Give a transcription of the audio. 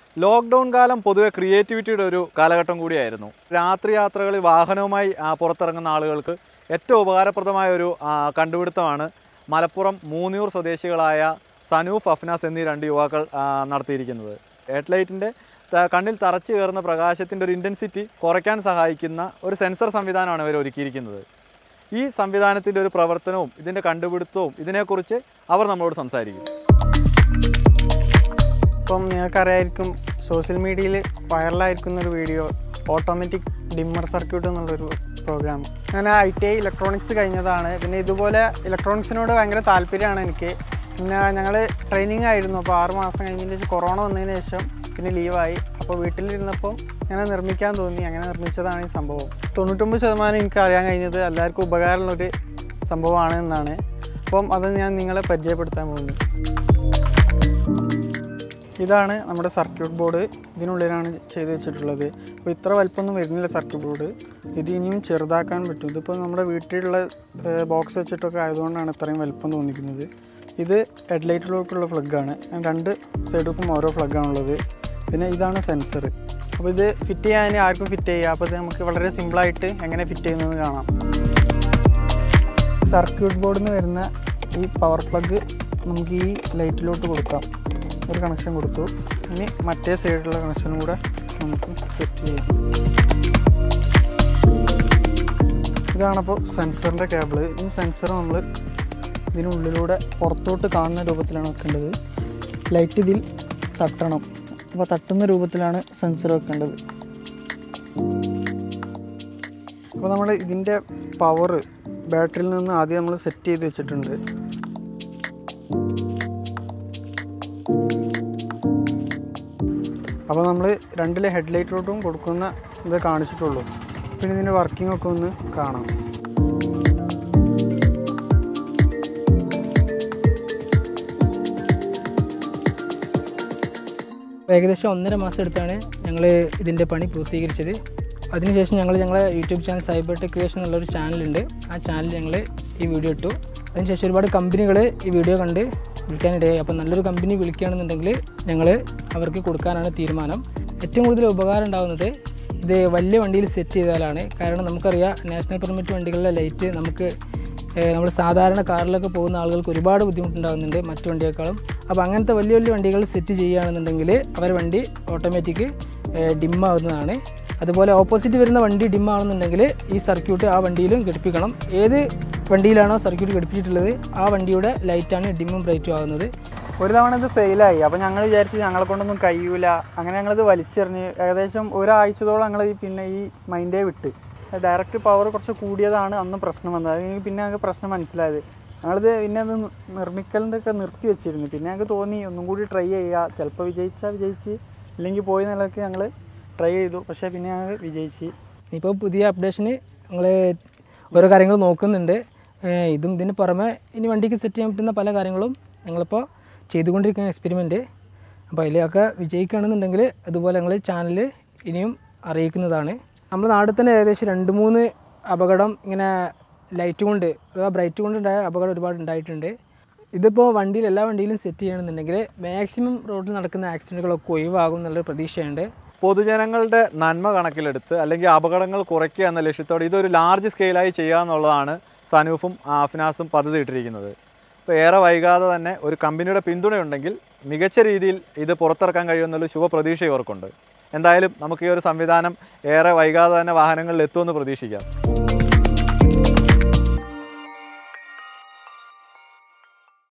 lockdown കാലം പൊതുവെ ക്രിയേറ്റിവിറ്റിയുടെ ഒരു കാലഘട്ടം കൂടിയായിരുന്നു രാത്രി യാത്രകളിൽ വാഹനവുമായി ആ, പുറത്തിറങ്ങുന്ന ആളുകൾക്ക് ഏറ്റവും ഉപകാരപ്രദമായ ഒരു ആ, കണ്ടുപിടുത്തമാണ് മലപ്പുറം മൂന്നിയൂർ സ്വദേശികളായ സനൂഫ് അഫ്നാസ് എന്നീ രണ്ട് യുവാക്കൾ ആ, നടത്തിയിരിക്കുന്നത് ഹെഡ്ലൈറ്റിൻ്റെ കണ്ണിൽ തറച്ചു കയറുന്ന പ്രകാശത്തിൻ്റെ ഒരു ഇൻറ്റൻസിറ്റി കുറയ്ക്കാൻ സഹായിക്കുന്ന ഒരു സെൻസർ സംവിധാനമാണ് ഇവർ ഒരുക്കിയിരിക്കുന്നത് ഈ സംവിധാനത്തിൻ്റെ ഒരു പ്രവർത്തനവും ഇതിൻ്റെ കണ്ടുപിടുത്തവും ഇതിനെക്കുറിച്ച് അവർ നമ്മളോട് സംസാരിക്കും ഇപ്പം നിങ്ങൾക്കറിയായിരിക്കും സോഷ്യൽ മീഡിയയിൽ വൈറലായിരിക്കുന്ന ഒരു വീഡിയോ ഓട്ടോമാറ്റിക് ഡിമ്മർ സർക്യൂട്ട് എന്നുള്ളൊരു പ്രോഗ്രാം ഞാൻ ഐ ടി ഐ ഇലക്ട്രോണിക്സ് കഴിഞ്ഞതാണ് പിന്നെ ഇതുപോലെ ഇലക്ട്രോണിക്സിനോട് ഭയങ്കര താല്പര്യമാണ് എനിക്ക് പിന്നെ ഞങ്ങൾ ട്രെയിനിങ് ആയിരുന്നു അപ്പോൾ ആറ് മാസം കഴിഞ്ഞതിന് ശേഷം കൊറോണ വന്നതിന് ശേഷം പിന്നെ ലീവായി അപ്പോൾ വീട്ടിലിരുന്നപ്പോൾ അങ്ങനെ നിർമ്മിക്കാൻ തോന്നി അങ്ങനെ നിർമ്മിച്ചതാണ് ഈ സംഭവം തൊണ്ണൂറ്റൊമ്പത് ശതമാനം എനിക്ക് അറിയാൻ കഴിഞ്ഞത് എല്ലാവർക്കും ഉപകാരമുള്ളൊരു സംഭവമാണ് എന്നാണ് അപ്പം അത് ഞാൻ നിങ്ങളെ പരിചയപ്പെടുത്താൻ പോകുന്നു ഇതാണ് നമ്മുടെ സർക്യൂട്ട് ബോർഡ് ഇതിനുള്ളിലാണ് ചെയ്ത് വെച്ചിട്ടുള്ളത് അപ്പോൾ ഇത്ര വലിപ്പമൊന്നും വരുന്നില്ല സർക്യൂട്ട് ബോർഡ് ഇത് ഇനിയും ചെറുതാക്കാൻ പറ്റും ഇതിപ്പോൾ നമ്മുടെ വീട്ടിലുള്ള ബോക്സ് വെച്ചിട്ടൊക്കെ ആയതുകൊണ്ടാണ് ഇത്രയും വലിപ്പം തോന്നിക്കുന്നത് ഇത് ഹെഡ്ലൈറ്റിലോട്ടുള്ള പ്ലഗാണ് രണ്ട് സൈഡിലേക്കും ഓരോ പ്ലഗാണുള്ളത് പിന്നെ ഇതാണ് സെൻസർ അപ്പോൾ ഇത് ഫിറ്റ് ചെയ്യാൻ ആർക്കും ഫിറ്റ് ചെയ്യാം അപ്പോൾ ഇത് നമുക്ക് വളരെ സിമ്പിളായിട്ട് എങ്ങനെ ഫിറ്റ് ചെയ്യുന്നത് കാണാം സർക്യൂട്ട് ബോർഡിൽ നിന്ന് വരുന്ന ഈ പവർ പ്ലഗ് നമുക്ക് ഈ ലൈറ്റിലോട്ട് കൊടുക്കാം ഒരു കണക്ഷൻ കൊടുത്തു ഇനി മറ്റേ സൈഡിലുള്ള കണക്ഷനും കൂടെ നമുക്ക് സെറ്റ് ചെയ്യാം ഇതാണപ്പോൾ സെൻസറിൻ്റെ കേബിള് ഈ സെൻസർ നമ്മൾ ഇതിനുള്ളിലൂടെ പുറത്തോട്ട് കാണുന്ന രൂപത്തിലാണ് വെക്കേണ്ടത് ലൈറ്റ് ഇതിൽ തട്ടണം അപ്പോൾ തട്ടുന്ന രൂപത്തിലാണ് സെൻസർ വെക്കേണ്ടത് അപ്പോൾ നമ്മൾ ഇതിൻ്റെ പവർ ബാറ്ററിയിൽ നിന്ന് ആദ്യം നമ്മൾ സെറ്റ് ചെയ്ത് വെച്ചിട്ടുണ്ട് അപ്പോൾ നമ്മൾ രണ്ടിലെ ഹെഡ്ലൈറ്റിലോട്ടും കൊടുക്കുന്ന ഇത് കാണിച്ചിട്ടുള്ളൂ പിന്നെ ഇതിൻ്റെ വർക്കിംഗ് ഒക്കെ ഒന്ന് കാണാം ഏകദേശം ഒന്നര മാസം എടുത്താണ് ഞങ്ങൾ ഇതിൻ്റെ പണി പൂർത്തീകരിച്ചത് അതിനുശേഷം ഞങ്ങൾ ഞങ്ങളെ YouTube channel cyber tech creation എന്നുള്ളൊരു ചാനലുണ്ട് ആ ചാനൽ ഞങ്ങൾ ഈ വീഡിയോ ഇട്ടു അതിനുശേഷം ഒരുപാട് കമ്പനികൾ ഈ വീഡിയോ കണ്ട് വിളിക്കാനിടയായി അപ്പോൾ നല്ലൊരു കമ്പനി വിളിക്കുകയാണെന്നുണ്ടെങ്കിൽ ഞങ്ങൾ അവർക്ക് കൊടുക്കാനാണ് തീരുമാനം ഏറ്റവും കൂടുതൽ ഉപകാരം ഉണ്ടാകുന്നത് ഇത് വലിയ വണ്ടിയിൽ സെറ്റ് ചെയ്താലാണ് കാരണം നമുക്കറിയാം നാഷണൽ പെർമിറ്റ് വണ്ടികളിലെ ലൈറ്റ് നമുക്ക് നമ്മൾ സാധാരണ കാറിലൊക്കെ പോകുന്ന ആളുകൾക്ക് ഒരുപാട് ബുദ്ധിമുട്ടുണ്ടാകുന്നുണ്ട് മറ്റു വണ്ടിയേക്കാളും അപ്പോൾ അങ്ങനത്തെ വലിയ വലിയ വണ്ടികൾ സെറ്റ് ചെയ്യുകയാണെന്നുണ്ടെങ്കിൽ അവർ വണ്ടി ഓട്ടോമാറ്റിക് ഡിമ്മാകുന്നതാണ് അതുപോലെ ഓപ്പോസിറ്റ് വരുന്ന വണ്ടി ഡിമ്മാണെന്നുണ്ടെങ്കിൽ ഈ സർക്യൂട്ട് ആ വണ്ടിയിലും ഘടിപ്പിക്കണം ഏത് വണ്ടിയിലാണോ സർക്യൂട്ട് ഘടിപ്പിച്ചിട്ടുള്ളത് ആ വണ്ടിയുടെ ലൈറ്റാണ് ഡിമ്മും ബ്രൈറ്റും ആകുന്നത് ഒരു തവണ ഇത് ഫെയിലായി അപ്പോൾ ഞങ്ങൾ വിചാരിച്ചു ഞങ്ങളെ കൊണ്ടൊന്നും കഴിയൂല അങ്ങനെ ഞങ്ങളിത് വലിച്ചെറിഞ്ഞ് ഏകദേശം ഒരാഴ്ചത്തോളം ഞങ്ങൾ ഈ പിന്നെ ഈ മൈൻഡേ വിട്ട് ഡയറക്റ്റ് പവർ കുറച്ച് കൂടിയതാണ് അന്ന് പ്രശ്നം വന്നത് അത് കഴിഞ്ഞ് പിന്നെ ഞങ്ങൾക്ക് പ്രശ്നം മനസ്സിലായത് ഞങ്ങളിത് പിന്നെ അത് നിർമ്മിക്കലിൻ്റെ ഒക്കെ നിർത്തി വെച്ചിരുന്നു പിന്നെ ഞങ്ങൾക്ക് തോന്നി ഒന്നും കൂടി ട്രൈ ചെയ്യുക ചിലപ്പോൾ വിജയിച്ചാൽ വിജയിച്ച് ഇല്ലെങ്കിൽ പോയി എന്നുള്ളതൊക്കെ ഞങ്ങൾ ട്രൈ ചെയ്തു പക്ഷേ പിന്നെ ഞങ്ങൾ വിജയിച്ച് ഇപ്പോൾ പുതിയ അപ്ഡേഷന് ഞങ്ങൾ ഓരോ കാര്യങ്ങൾ നോക്കുന്നുണ്ട് ഏഹ് ഇതും ഇതിന് പുറമെ ഇനി വണ്ടിക്ക് സെറ്റ് ചെയ്യാൻ പറ്റുന്ന പല കാര്യങ്ങളും ഞങ്ങളിപ്പോൾ ചെയ്തുകൊണ്ടിരിക്കുന്ന എക്സ്പെരിമെൻറ്റ് അപ്പോൾ അതിലൊക്കെ വിജയിക്കുകയാണെന്നുണ്ടെങ്കിൽ അതുപോലെ ഞങ്ങൾ ചാനൽ ഇനിയും അറിയിക്കുന്നതാണ് നമ്മുടെ നാട്ടിൽ തന്നെ ഏകദേശം രണ്ട് മൂന്ന് അപകടം ഇങ്ങനെ ലൈറ്റ് കൊണ്ട് അഥവാ ബ്രൈറ്റ് കൊണ്ടുണ്ടായ അപകടം ഒരുപാട് ഉണ്ടായിട്ടുണ്ട് ഇതിപ്പോൾ വണ്ടിയിൽ എല്ലാ വണ്ടിയിലും സെറ്റ് ചെയ്യണമെന്നുണ്ടെങ്കിൽ മാക്സിമം റോഡിൽ നടക്കുന്ന ആക്സിഡൻറ്റുകളൊക്കെ ഒഴിവാകും എന്നുള്ളൊരു പ്രതീക്ഷയുണ്ട് പൊതുജനങ്ങളുടെ നന്മ കണക്കിലെടുത്ത് അല്ലെങ്കിൽ അപകടങ്ങൾ കുറയ്ക്കുക എന്ന ലക്ഷ്യത്തോടെ ഇതൊരു ലാർജ് സ്കെയിലായി ചെയ്യുക എന്നുള്ളതാണ് സനൂഫും അഫ്നാസും പദ്ധതി ഇട്ടിരിക്കുന്നത് അപ്പോൾ ഏറെ വൈകാതെ തന്നെ ഒരു കമ്പനിയുടെ പിന്തുണയുണ്ടെങ്കിൽ മികച്ച രീതിയിൽ ഇത് പുറത്തിറക്കാൻ കഴിയുമെന്നുള്ള ശുഭപ്രതീക്ഷ ഇവർക്കുണ്ട് എന്തായാലും നമുക്ക് ഈ ഒരു സംവിധാനം ഏറെ വൈകാതെ തന്നെ വാഹനങ്ങളിൽ എത്തുമെന്ന് പ്രതീക്ഷിക്കാം